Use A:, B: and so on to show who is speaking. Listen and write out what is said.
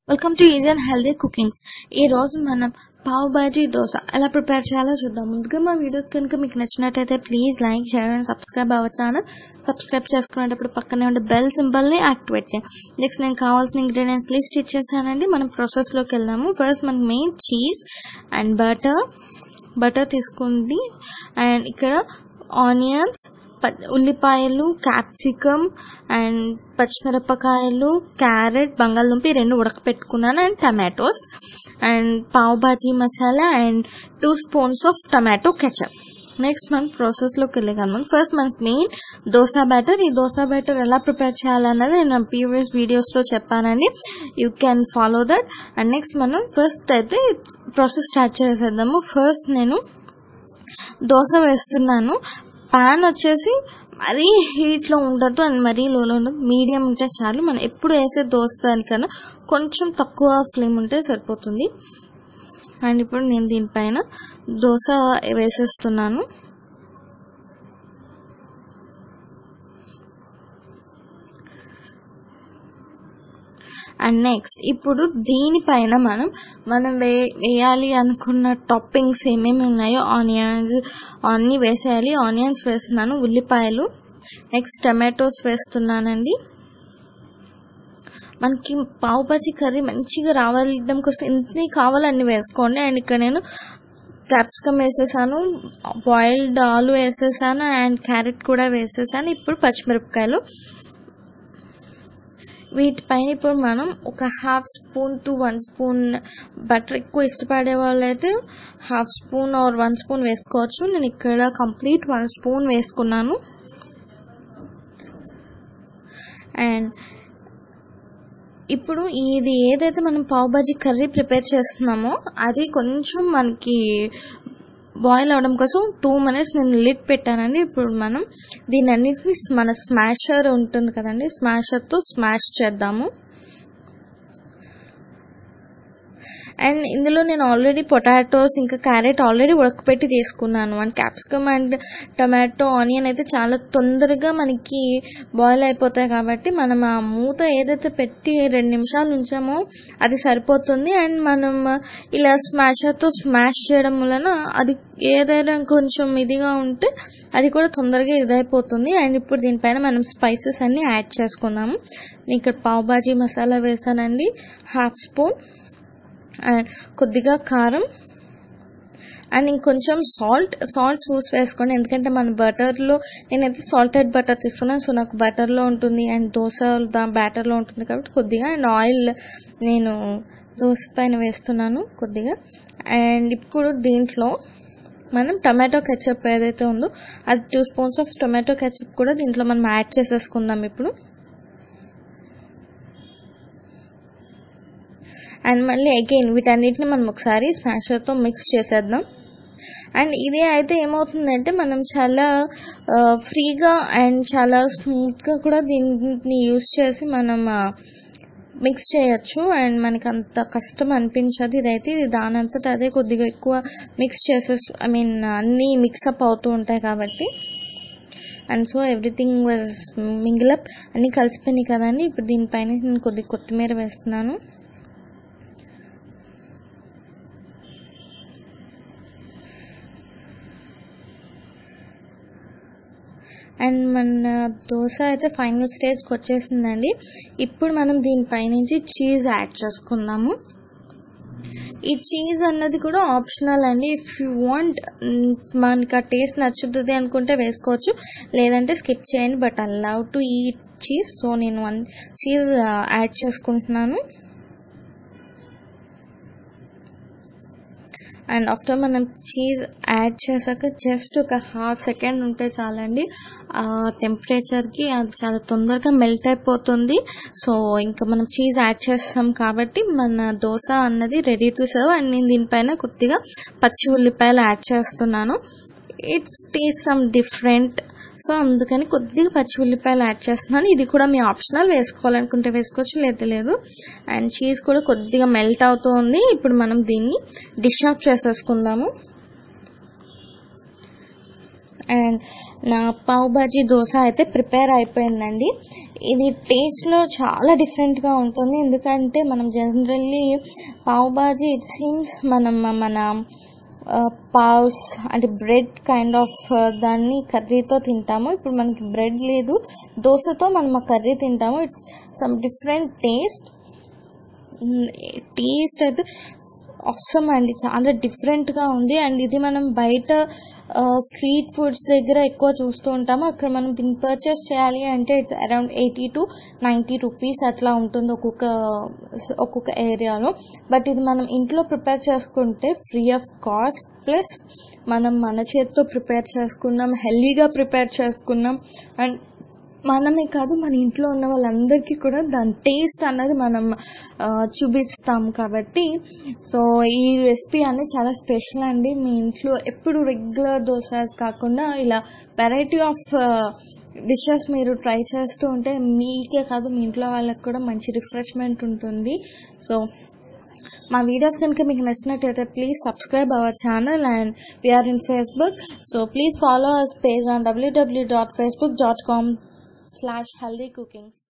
A: welcome to Indian healthy cookings ఈ రోజు మనం పావ్ బాజీ దోశ ఎలా ప్రిపేర్ చేయాలో చూద్దాం ముందుగా మా వీడియోస్ కనుక మీకు నచ్చినట్టయితే please like share and subscribe our channel సబ్స్క్రైబ్ చేసుకునేటప్పుడు పక్కనే ఉండే బెల్ సింబల్ ని యాక్టివేట్ చేయండి నెక్స్ట్ నేను కావాల్సిన ఇంగ్రీడియంట్స్ లిస్ట్ ఇచ్చేసానండి మనం ప్రాసెస్ లోకి వెళ్దాము ఫస్ట్ మనకి main cheese and butter butter తీసుకోండి అండ్ ఇక్కడ ఆనియన్స్ ఉల్లిపాయలు క్యాప్సికమ్ అండ్ పచ్చిమిరపకాయలు క్యారెట్ బంగాళదుంప ఈ రెండు ఉడకపెట్టుకున్నాను and tomatoes and pav bhaji masala and two spoons of tomato ketchup next మనం ప్రాసెస్లోకి వెళ్ళగలం ఫస్ట్ మనకి మెయిన్ దోశ బ్యాటర్ ఈ దోశ బ్యాటర్ ఎలా ప్రిపేర్ చేయాలన్నది నేను ప్రీవియస్ వీడియోస్లో చెప్పానండి you can follow that and next మనం ఫస్ట్ అయితే ప్రాసెస్ స్టార్ట్ చేసేద్దాము ఫస్ట్ నేను దోశ వేస్తున్నాను పాన్ వచ్చేసి మరీ హీట్లో ఉండదు అండ్ మరీ లోలో ఉండదు మీడియం ఉంటే చాలు మనం ఎప్పుడు వేసే దోశ దానికన్నా కొంచెం తక్కువ ఫ్లేమ్ ఉంటే సరిపోతుంది అండ్ ఇప్పుడు నేను దీనిపైన దోశ వేసేస్తున్నాను అండ్ నెక్స్ట్ ఇప్పుడు దీనిపైన మనం మనం వే వేయాలి అనుకున్న టాపింగ్స్ ఏమేమి ఉన్నాయో ఆనియన్స్ అన్నీ వేసేయాలి ఆనియన్స్ వేస్తున్నాను ఉల్లిపాయలు నెక్స్ట్ టమాటోస్ వేస్తున్నానండి మనకి పావు బజీ కర్రీ మంచిగా రావడం కోసం ఎన్ని కావాలన్నీ వేసుకోండి అండ్ ఇక్కడ నేను క్యాప్సికమ్ వేసేసాను బాయిల్డ్ ఆలు వేసేసాను అండ్ క్యారెట్ కూడా వేసేసాను ఇప్పుడు పచ్చిమిరపకాయలు వీటిపైన ఇప్పుడు మనం ఒక half spoon to one spoon butter ఎక్కువ ఇష్టపడే వాళ్ళైతే half spoon or one spoon వేసుకోవచ్చు నేను ఇక్కడ కంప్లీట్ వన్ స్పూన్ వేసుకున్నాను అండ్ ఇప్పుడు ఇది ఏదైతే మనం పావు బాజీ కర్రీ ప్రిపేర్ చేస్తున్నామో అది కొంచెం మనకి బాయిల్ అవడం కోసం టూ మినిట్స్ నేను లిడ్ పెట్టానండి ఇప్పుడు మనం దీని అన్నిటిని మన స్మాషర్ ఉంటుంది కదండి స్మాషర్తో స్మాష్ చేద్దాము అండ్ ఇందులో నేను ఆల్రెడీ పొటాటోస్ ఇంకా క్యారెట్ ఆల్రెడీ ఉడకపెట్టి తీసుకున్నాను and capsicum and tomato onion అయితే చాలా తొందరగా మనకి బాయిల్ అయిపోతాయి కాబట్టి మనం ఆ మూత ఏదైతే పెట్టి రెండు నిమిషాలు ఉంచామో అది సరిపోతుంది అండ్ మనం ఇలా స్మాషర్తో స్మాష్ చేయడం వలన అది ఏదైనా కొంచెం ఇదిగా ఉంటే అది కూడా తొందరగా ఇదైపోతుంది అండ్ ఇప్పుడు దీనిపైన మనం స్పైసెస్ అన్ని యాడ్ చేసుకున్నాము నేను ఇక్కడ పావ్ బాజీ మసాలా వేసానండి హాఫ్ స్పూన్ అండ్ కొద్దిగా కారం అండ్ ఇంకొంచెం సాల్ట్ సాల్ట్ చూసి వేసుకోండి ఎందుకంటే మన బటర్లో నేనైతే సాల్టెడ్ బటర్ తీసుకున్నాను సో నాకు బటర్లో ఉంటుంది అండ్ దోశ దా బ్యాటర్లో ఉంటుంది కాబట్టి కొద్దిగా అండ్ ఆయిల్ నేను దోశ పైన వేస్తున్నాను కొద్దిగా అండ్ ఇప్పుడు దీంట్లో మనం టమాటో కెచప్ ఏదైతే ఉందో అది two spoons of tomato ketchup కూడా దీంట్లో మనం యాడ్ చేసేసుకుందాం ఇప్పుడు అండ్ మళ్ళీ అగైన్ వీటన్నిటిని మనం ఒకసారి స్మాషర్తో మిక్స్ చేసేద్దాం అండ్ ఇదే అయితే ఏమవుతుందంటే మనం చాలా ఫ్రీగా అండ్ చాలా స్మూత్గా కూడా దీన్ని యూస్ చేసి మనం మిక్స్ చేయొచ్చు అండ్ మనకి అంత కష్టం అనిపించదు ఇదైతే ఇది దానంతట అదే కొద్దిగా ఎక్కువ మిక్స్ చేసే ఐ మీన్ అన్నీ మిక్సప్ అవుతూ ఉంటాయి కాబట్టి and so everything was mingle up అన్నీ కలిసిపోయినాయి కదండి ఇప్పుడు దీనిపైన నేను కొద్దిగా కొత్తిమీర వేస్తున్నాను అండ్ మన దోశ అయితే ఫైనల్ స్టేజ్కి వచ్చేసిందండి ఇప్పుడు మనం దీనిపైనుంచి చీజ్ యాడ్ చేసుకుందాము ఈ చీజ్ అన్నది కూడా ఆప్షనల్ అండి ఇఫ్ యూ వాంట్ మనకి ఆ టేస్ట్ నచ్చుతుంది అనుకుంటే వేసుకోవచ్చు లేదంటే స్కిప్ చేయండి బట్ అలౌ టు ఈ చీజ్ సో నేను వన్ చీజ్ యాడ్ చేసుకుంటున్నాను అండ్ ఆఫ్టర్ మనం చీజ్ యాడ్ చేశాక జస్ట్ ఒక హాఫ్ సెకండ్ ఉంటే చాలండి ఆ టెంపరేచర్కి అది చాలా తొందరగా మెల్ట్ అయిపోతుంది సో ఇంకా మనం చీజ్ యాడ్ చేస్తాం కాబట్టి మన దోశ అన్నది రెడీ టు సర్వ్ అండ్ నేను దీనిపైన కొద్దిగా పచ్చి ఉల్లిపాయలు యాడ్ చేస్తున్నాను it's taste some different so అందుకని కొద్దిగా పచ్చి ఉల్లిపాయలు యాడ్ చేస్తున్నాను ఇది కూడా మీ ఆప్షనల్ వేసుకోవాలనుకుంటే వేసుకోవచ్చు లేదా లేదు అండ్ చీజ్ కూడా కొద్దిగా మెల్ట్ అవుతూ ఉంది ఇప్పుడు మనం దీన్ని డిష్ ఆఫ్ చేసేసుకుందాము అండ్ నా పావ్ బాజీ దోశ అయితే ప్రిపేర్ అయిపోయిందండి ఇది టేస్ట్లో చాలా డిఫరెంట్గా ఉంటుంది ఎందుకంటే మనం generally pav bhaji it seems మనం మన పావ్స్ అంటే బ్రెడ్ కైండ్ ఆఫ్ దాన్ని కర్రీతో తింటాము ఇప్పుడు మనకి బ్రెడ్ లేదు దోశతో మనం ఆ కర్రీ తింటాము it's some different taste taste అయితే అవసరం అండి చాలా డిఫరెంట్గా ఉంది అండ్ ఇది మనం బయట స్ట్రీట్ ఫుడ్స్ దగ్గర ఎక్కువ చూస్తూ ఉంటాము అక్కడ మనం దీన్ని పర్చేస్ చేయాలి అంటే it's around eighty to ninety rupees అట్లా ఉంటుంది ఒక్కొక్క ఒక్కొక్క ఏరియాలో బట్ ఇది మనం ఇంట్లో ప్రిపేర్ చేసుకుంటే ఫ్రీ ఆఫ్ కాస్ట్ ప్లస్ మనం మన చేతితో ప్రిపేర్ చేసుకున్నాం హెల్దీగా ప్రిపేర్ చేసుకున్నాం అండ్ మనమే కాదు మన ఇంట్లో ఉన్న వాళ్ళందరికీ కూడా దాని టేస్ట్ అన్నది మనం ఆ, చూపిస్తాం కాబట్టి సో ఈ రెసిపీ అనేది చాలా స్పెషల్ అండి మీ ఇంట్లో ఎప్పుడు రెగ్యులర్ దోసాస్ కాకుండా ఇలా వెరైటీ ఆఫ్ డిషెస్ మీరు ట్రై చేస్తూ ఉంటే మీకే కాదు మీ ఇంట్లో వాళ్ళకి కూడా మంచి రిఫ్రెష్మెంట్ ఉంటుంది సో మా వీడియోస్ కనుక మీకు నచ్చినట్టయితే please subscribe our channel and we're in Facebook so please follow us page on WWW dot Facebook dot com slash healthy cookings